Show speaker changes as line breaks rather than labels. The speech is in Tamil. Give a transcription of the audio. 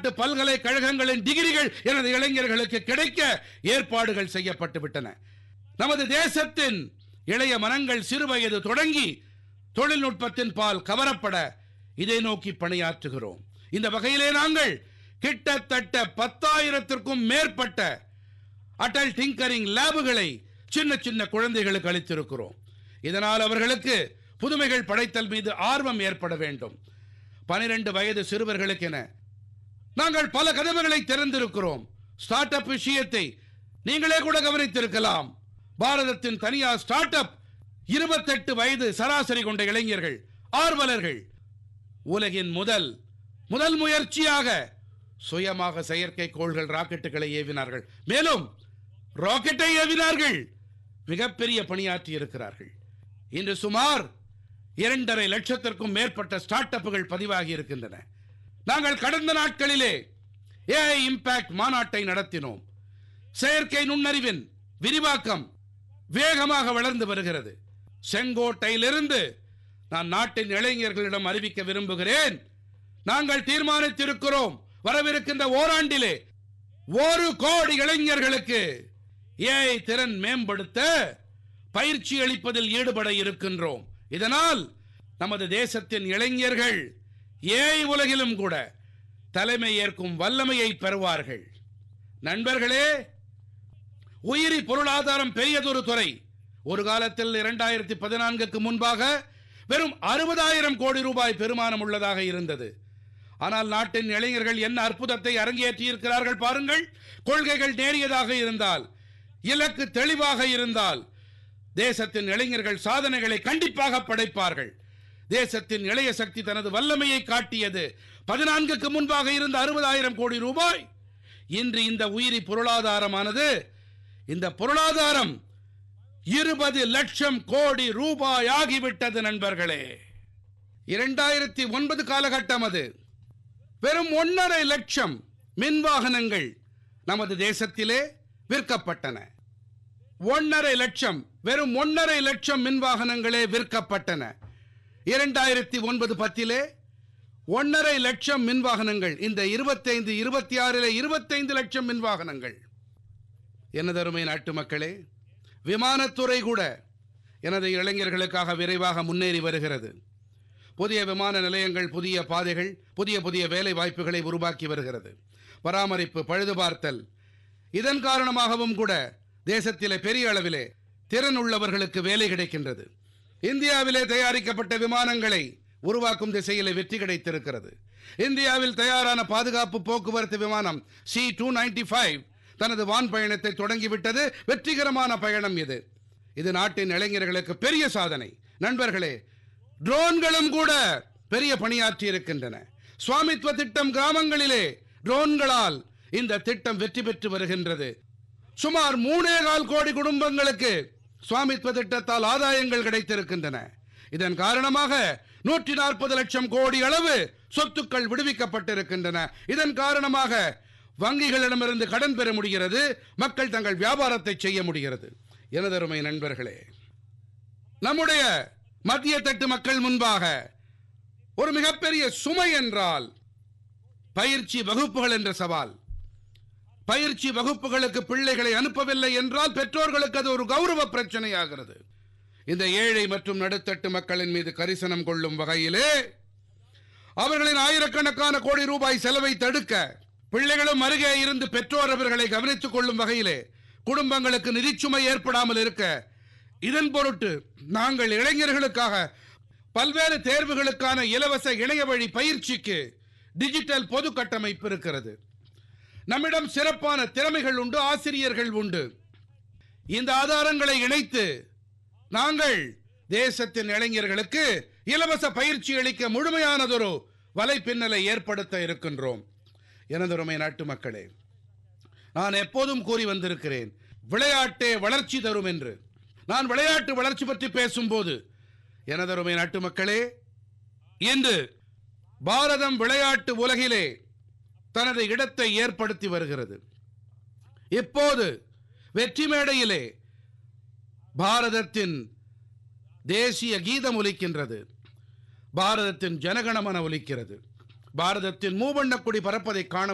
வெளிநாட்டு பல்கலைக்கழகங்களின் டிகிரிகள் எனது இளைஞர்களுக்கு கிடைக்க ஏற்பாடுகள் செய்யப்பட்டு விட்டன நமது தேசத்தின் இளைய மனங்கள் சிறுவயது தொடங்கி தொழில்நுட்பத்தின் பால் கவரப்பட இதை நோக்கி பணியாற்றுகிறோம் இந்த வகையிலே நாங்கள் கிட்டத்தட்ட பத்தாயிரத்திற்கும் மேற்பட்ட அடல் டிங்கரிங் லேபுகளை சின்ன சின்ன குழந்தைகளுக்கு அளித்திருக்கிறோம் இதனால் அவர்களுக்கு புதுமைகள் படைத்தல் மீது ஆர்வம் ஏற்பட வேண்டும் பனிரெண்டு வயது சிறுவர்களுக்கென நாங்கள் பல கதவுகளை திறந்திருக்கிறோம் ஸ்டார்ட் அப் விஷயத்தை நீங்களே கூட கவனித்திருக்கலாம் பாரதத்தின் தனியார் ஸ்டார்ட் அப் இருபத்தெட்டு வயது சராசரி கொண்ட இளைஞர்கள் ஆர்வலர்கள் உலகின் முதல் முதல் முயற்சியாக சுயமாக செயற்கைக்கோள்கள் ராக்கெட்டுகளை ஏவினார்கள் மேலும் ராக்கெட்டை ஏவினார்கள் மிகப்பெரிய பணியாற்றி இருக்கிறார்கள் இன்று சுமார் இரண்டரை லட்சத்திற்கும் மேற்பட்ட ஸ்டார்ட் அப்புகள் பதிவாகி இருக்கின்றன நாங்கள் கடந்த நாட்களிலே ஏஐ இம்பாக்ட் மாநாட்டை நடத்தினோம் செயற்கை நுண்ணறிவின் விரிவாக்கம் வேகமாக வளர்ந்து வருகிறது செங்கோட்டையிலிருந்து நான் நாட்டின் இளைஞர்களிடம் அறிவிக்க விரும்புகிறேன் நாங்கள் தீர்மானித்திருக்கிறோம் வரவிருக்கின்ற ஓராண்டிலே ஒரு கோடி இளைஞர்களுக்கு ஏஐ திறன் மேம்படுத்த பயிற்சி அளிப்பதில் ஈடுபட இருக்கின்றோம் இதனால் நமது தேசத்தின் இளைஞர்கள் ஏஐ உலகிலும் கூட தலைமை ஏற்கும் வல்லமையை பெறுவார்கள் நண்பர்களே உயிரி பொருளாதாரம் பெரியதொரு துறை ஒரு காலத்தில் இரண்டாயிரத்தி பதினான்குக்கு முன்பாக வெறும் அறுபதாயிரம் கோடி ரூபாய் பெருமானம் உள்ளதாக இருந்தது ஆனால் நாட்டின் இளைஞர்கள் என்ன அற்புதத்தை அரங்கேற்றி இருக்கிறார்கள் பாருங்கள் கொள்கைகள் நேரியதாக இருந்தால் இலக்கு தெளிவாக இருந்தால் தேசத்தின் இளைஞர்கள் சாதனைகளை கண்டிப்பாக படைப்பார்கள் தேசத்தின் இளைய சக்தி தனது வல்லமையை காட்டியது பதினான்குக்கு முன்பாக இருந்த அறுபதாயிரம் கோடி ரூபாய் இன்று இந்த உயிரி பொருளாதாரமானது இந்த பொருளாதாரம் இருபது லட்சம் கோடி ரூபாய் ஆகிவிட்டது நண்பர்களே இரண்டாயிரத்தி ஒன்பது காலகட்டம் அது வெறும் ஒன்றரை லட்சம் மின் வாகனங்கள் நமது தேசத்திலே விற்கப்பட்டன ஒன்றரை லட்சம் வெறும் ஒன்றரை லட்சம் மின் வாகனங்களே விற்கப்பட்டன இரண்டாயிரத்தி ஒன்பது பத்திலே ஒன்றரை லட்சம் மின் வாகனங்கள் இந்த இருபத்தைந்து இருபத்தி ஆறிலே இருபத்தைந்து லட்சம் மின் வாகனங்கள் எனதருமை நாட்டு மக்களே விமானத்துறை கூட எனது இளைஞர்களுக்காக விரைவாக முன்னேறி வருகிறது புதிய விமான நிலையங்கள் புதிய பாதைகள் புதிய புதிய வேலை வாய்ப்புகளை உருவாக்கி வருகிறது பராமரிப்பு பழுது பார்த்தல் இதன் காரணமாகவும் கூட தேசத்திலே பெரிய அளவிலே திறன் உள்ளவர்களுக்கு வேலை கிடைக்கின்றது இந்தியாவிலே தயாரிக்கப்பட்ட விமானங்களை உருவாக்கும் திசையிலே வெற்றி கிடைத்திருக்கிறது இந்தியாவில் தயாரான பாதுகாப்பு போக்குவரத்து விமானம் சி டூ நைன்டி ஃபைவ் தனது வான் பயணத்தை தொடங்கிவிட்டது வெற்றிகரமான பயணம் இது இது நாட்டின் இளைஞர்களுக்கு பெரிய சாதனை நண்பர்களே ட்ரோன்களும் கூட பெரிய பணியாற்றி இருக்கின்றன சுவாமித்வ திட்டம் கிராமங்களிலே ட்ரோன்களால் இந்த திட்டம் வெற்றி பெற்று வருகின்றது சுமார் மூணே கால் கோடி குடும்பங்களுக்கு சுவாமித்வ திட்டத்தால் ஆதாயங்கள் கிடைத்திருக்கின்றன இதன் காரணமாக நூற்றி நாற்பது லட்சம் கோடி அளவு சொத்துக்கள் விடுவிக்கப்பட்டிருக்கின்றன இதன் காரணமாக வங்கிகளிடமிருந்து கடன் பெற முடிகிறது மக்கள் தங்கள் வியாபாரத்தை செய்ய முடிகிறது எனதருமை நண்பர்களே நம்முடைய மத்திய தட்டு மக்கள் முன்பாக ஒரு மிகப்பெரிய சுமை என்றால் பயிற்சி வகுப்புகள் என்ற சவால் பயிற்சி வகுப்புகளுக்கு பிள்ளைகளை அனுப்பவில்லை என்றால் பெற்றோர்களுக்கு அது ஒரு கௌரவ பிரச்சனையாகிறது இந்த ஏழை மற்றும் நடுத்தட்டு மக்களின் மீது கரிசனம் கொள்ளும் வகையிலே அவர்களின் ஆயிரக்கணக்கான கோடி ரூபாய் செலவை தடுக்க பிள்ளைகளும் அருகே இருந்து பெற்றோர் அவர்களை கவனித்துக் கொள்ளும் வகையிலே குடும்பங்களுக்கு நிதிச்சுமை ஏற்படாமல் இருக்க இதன் பொருட்டு நாங்கள் இளைஞர்களுக்காக பல்வேறு தேர்வுகளுக்கான இலவச இணைய வழி பயிற்சிக்கு டிஜிட்டல் பொது கட்டமைப்பு இருக்கிறது நம்மிடம் சிறப்பான திறமைகள் உண்டு ஆசிரியர்கள் உண்டு இந்த ஆதாரங்களை இணைத்து நாங்கள் தேசத்தின் இளைஞர்களுக்கு இலவச பயிற்சி அளிக்க முழுமையானதொரு வலைப்பின்னலை ஏற்படுத்த இருக்கின்றோம் எனதருமை நாட்டு மக்களே நான் எப்போதும் கூறி வந்திருக்கிறேன் விளையாட்டே வளர்ச்சி தரும் என்று நான் விளையாட்டு வளர்ச்சி பற்றி பேசும்போது எனதருமை நாட்டு மக்களே இன்று பாரதம் விளையாட்டு உலகிலே தனது இடத்தை ஏற்படுத்தி வருகிறது இப்போது வெற்றி மேடையிலே பாரதத்தின் தேசிய கீதம் ஒலிக்கின்றது பாரதத்தின் ஜனகணமன ஒலிக்கிறது பாரதத்தின் மூவண்ணக் கொடி பறப்பதை காண